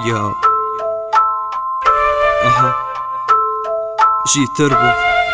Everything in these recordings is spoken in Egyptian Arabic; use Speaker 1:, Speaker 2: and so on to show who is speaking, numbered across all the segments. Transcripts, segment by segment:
Speaker 1: يا اها جي تربو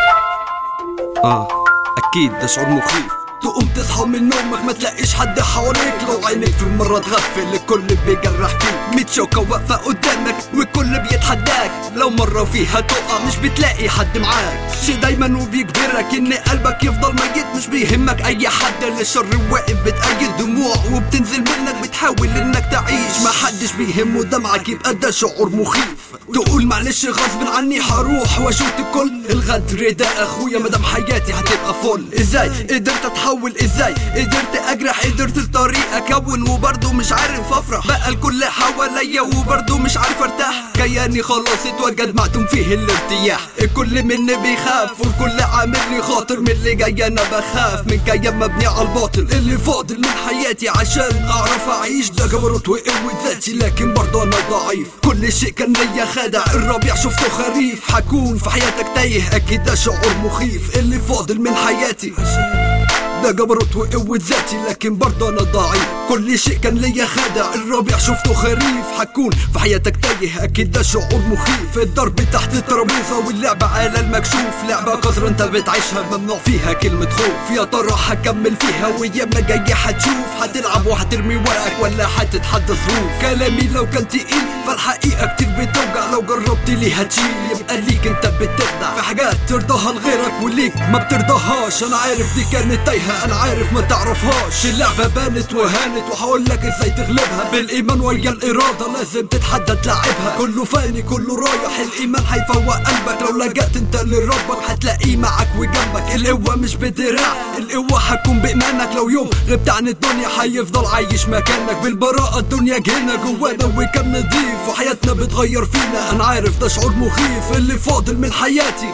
Speaker 1: اه اكيد ده شعور مخيف
Speaker 2: تقوم تصحى من نومك ما تلاقيش حد حواليك لو عينك في مرة تغفل الكل بيجرح فيك ميت شوكة واقفة قدامك والكل بيتحداك لو مرة فيها تقع مش بتلاقي حد معاك شي دايما وبيجبرك ان قلبك يفضل ميت مش بيهمك اي حد للشر واقف بتأيد دموع وبتنزل منك بتحاول انك تعيش ما حدش بيهمه دمعك يبقى ده شعور مخيف تقول معلش غصب عني هروح واشوف الكل الغدر ده اخويا مدام حياتي هتبقى فل ازاي قدرت اتحول ازاي قدرت اجرح قدرت الطريق اكون وبرضه مش عارف افرح بقى الكل حواليا وبرضه مش عارف ارتاح كياني خلاص اتوجد معدوم فيه الارتياح الكل مني بيخاف والكل عامل لي خاطر من اللي جاي انا بخاف من كيان مبني على الباطل اللي فاضل من حياتي عشان اعرف اعيش ده جبروت وقوة ذاتي لكن برضه انا ضعيف كل شيء كان ليا خادع الربيع شفته خريف حكون في حياتك تايه اكيد ده شعور مخيف اللي فاضل من حياتي ده جبروت وقوة ذاتي لكن برضه انا ضعيف كل شيء كان ليا خادع الربيع شفته خريف حكون في حياتك تايه اكيد ده شعور مخيف الضرب تحت الترابيزه واللعبة على المكشوف لعبة قذرة انت بتعيشها ممنوع فيها كلمة خوف يا ترى هكمل فيها وايام جاية هتشوف هتلعب وهترمي ورقك ولا هتتحدى ظروف كلامي لو كان تقيل فالحقيقة كتير بتوجع لو جربت ليه هتشيل يبقى ليك انت بتخدع في حاجات ترضاها لغيرك وليك ما بترضاهاش انا عارف دي كانت تايهة انا عارف ما تعرفهاش اللعبة بانت وهانت وهقول لك ازاي تغلبها بالايمان ويا الاراده لازم تتحدى تلعبها كله فاني كله رايح الايمان هيفوق قلبك لو لجأت انت لربك هتلاقيه معاك وجنبك القوه مش بدراع القوه هتكون بايمانك لو يوم غبت عن الدنيا هيفضل عايش مكانك بالبراءه الدنيا جينا جوانا وكان نضيف وحياتنا بتغير فينا انا عارف ده شعور مخيف اللي فاضل من حياتي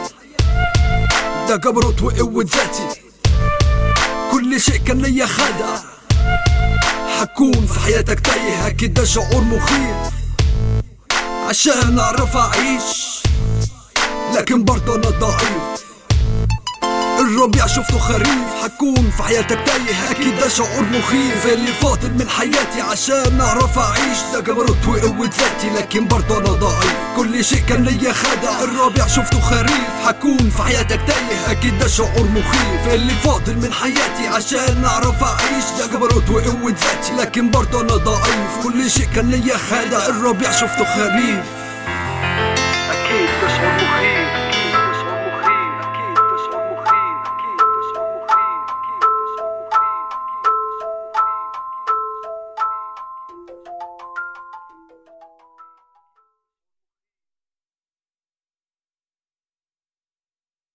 Speaker 2: ده جبروت وقوه ذاتي كل شيء كان ليا خادع حكون في حياتك تايه اكيد ده شعور مخيف عشان اعرف اعيش لكن برضه انا ضعيف الربيع شفته خريف حكون في حياتك تايه اكيد ده شعور مخيف اللي فاضل من حياتي عشان اعرف اعيش ده جبروت وقوة ذاتي لكن برضه انا ضعيف كل شيء كان ليا خادع الربيع شفته خريف حكون في حياتك تايه اكيد ده شعور مخيف اللي فاضل من حياتي عشان اعرف اعيش ده جبروت وقوة ذاتي لكن برضه انا ضعيف كل شيء كان ليا خادع الربيع شفته خريف اكيد ده شعور